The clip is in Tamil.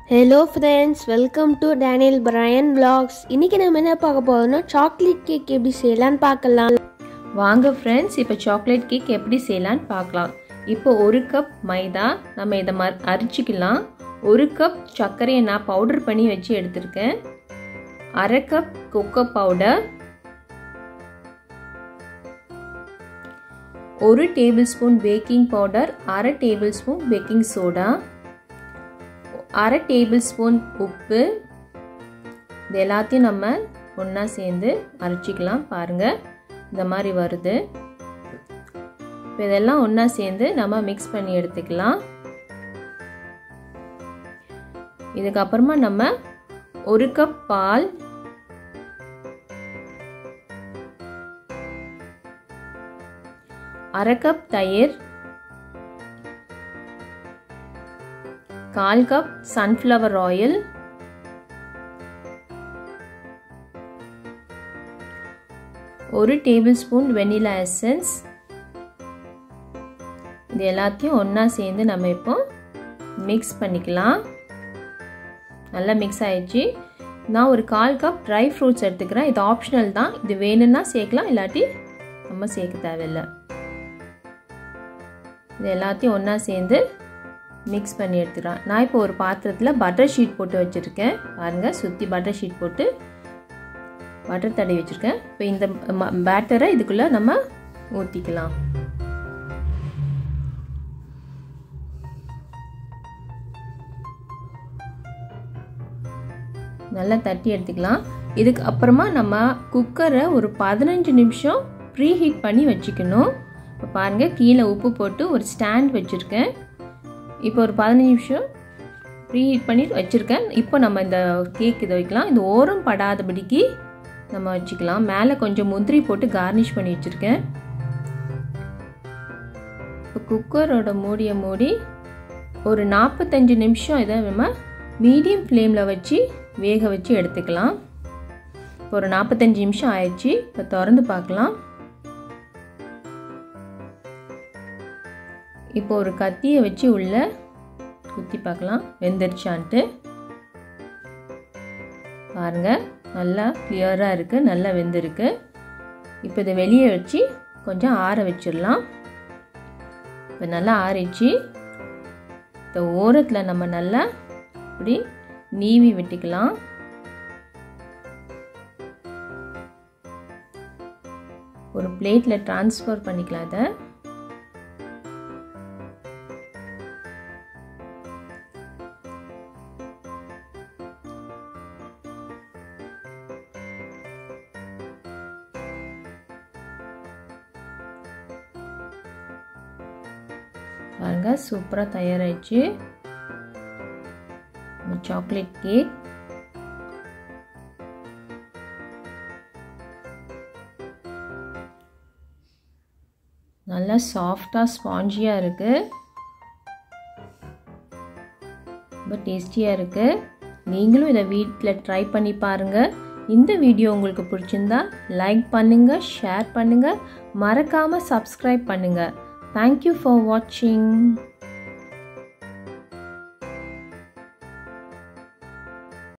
hello friends welcome to Daniel Brian vlogs இன்னைக்கு நம்ம என்ன பார்க்க போறோம்னா சாக்லேட் கேக் எப்படி செய்யலாம்னு பார்க்கலாம் வாங்க ஃப்ரெண்ட்ஸ் இப்போ சாக்லேட் கேக் எப்படி செய்யலான்னு பார்க்கலாம் இப்போ ஒரு கப் மைதா நம்ம இதை ம அரிச்சிக்கலாம் ஒரு கப் சர்க்கரையை நான் பவுடர் பண்ணி வச்சு எடுத்திருக்கேன் அரை கப் கொக்கோ பவுடர் ஒரு டேபிள் ஸ்பூன் பேக்கிங் பவுடர் அரை டேபிள் ஸ்பூன் பேக்கிங் சோடா அரை டேபிள் ஸ்பூன் உப்பு இது எல்லாத்தையும் நம்ம ஒன்றா சேர்ந்து அரைச்சிக்கலாம் பாருங்கள் இந்த மாதிரி வருது இப்போ இதெல்லாம் ஒன்றா சேர்ந்து நம்ம மிக்ஸ் பண்ணி எடுத்துக்கலாம் இதுக்கப்புறமா நம்ம ஒரு கப் பால் அரை கப் தயிர் கால் கப் சன்ஃப்ளவர் ஆயில் ஒரு டேபிள் ஸ்பூன் வெனிலா எசன்ஸ் இது எல்லாத்தையும் ஒன்றா சேர்ந்து நம்ம இப்போ மிக்ஸ் பண்ணிக்கலாம் நல்லா மிக்ஸ் ஆயிடுச்சு நான் ஒரு கால் கப் ட்ரை ஃப்ரூட்ஸ் எடுத்துக்கிறேன் இது ஆப்ஷனல் தான் இது வேணும்னா சேர்க்கலாம் இல்லாட்டி நம்ம சேர்க்க தேவையில்லை இது எல்லாத்தையும் ஒன்றா சேர்ந்து மிக்ஸ் பண்ணி எடுத்துக்கலாம் நான் இப்போ ஒரு பாத்திரத்தில் பட்டர் ஷீட் போட்டு வச்சுருக்கேன் பாருங்கள் சுற்றி பட்டர் ஷீட் போட்டு பட்டர் தடவி வச்சுருக்கேன் இப்போ இந்த பேட்டரை இதுக்குள்ளே நம்ம ஊற்றிக்கலாம் நல்லா தட்டி எடுத்துக்கலாம் இதுக்கு அப்புறமா நம்ம குக்கரை ஒரு பதினஞ்சு நிமிஷம் ப்ரீ ஹீட் பண்ணி வச்சுக்கணும் இப்போ பாருங்கள் கீழே உப்பு போட்டு ஒரு ஸ்டாண்ட் வச்சுருக்கேன் இப்போ ஒரு பதினஞ்சு நிமிஷம் ப்ரீ ஹீட் பண்ணி வச்சுருக்கேன் இப்போ நம்ம இந்த கேக் இதை வைக்கலாம் இந்த ஓரம் படாதபடிக்கு நம்ம வச்சுக்கலாம் மேலே கொஞ்சம் முந்திரி போட்டு கார்னிஷ் பண்ணி வச்சுருக்கேன் இப்போ குக்கரோட மூடிய மூடி ஒரு நாற்பத்தஞ்சு நிமிஷம் இதை நம்ம மீடியம் ஃப்ளேமில் வச்சு வேக வச்சு எடுத்துக்கலாம் இப்போ ஒரு நாற்பத்தஞ்சு நிமிஷம் ஆயிடுச்சு இப்போ திறந்து பார்க்கலாம் இப்போ ஒரு கத்தியை வச்சு உள்ள குத்தி பார்க்கலாம் வெந்துருச்சான்ட்டு பாருங்கள் நல்லா கிளியராக இருக்குது நல்லா வெந்திருக்கு இப்போ இதை வெளியே வச்சு கொஞ்சம் ஆற வச்சிடலாம் இப்போ நல்லா ஆறிச்சு இந்த ஓரத்தில் நம்ம நல்லா இப்படி நீவி விட்டுக்கலாம் ஒரு பிளேட்டில் ட்ரான்ஸ்ஃபர் பண்ணிக்கலாம் இதை பாருங்க சூப்பராக தயாராகிடுச்சு சாக்லேட் கேக் நல்லா சாஃப்டாக ஸ்பாஞ்சியாக இருக்குது ரொம்ப டேஸ்டியாக இருக்குது நீங்களும் இதை வீட்டில் ட்ரை பண்ணி பாருங்கள் இந்த வீடியோ உங்களுக்கு பிடிச்சிருந்தா லைக் பண்ணுங்கள் ஷேர் பண்ணுங்கள் மறக்காமல் சப்ஸ்கிரைப் பண்ணுங்கள் தேங்க்யூ ஃபார் வாட்சிங்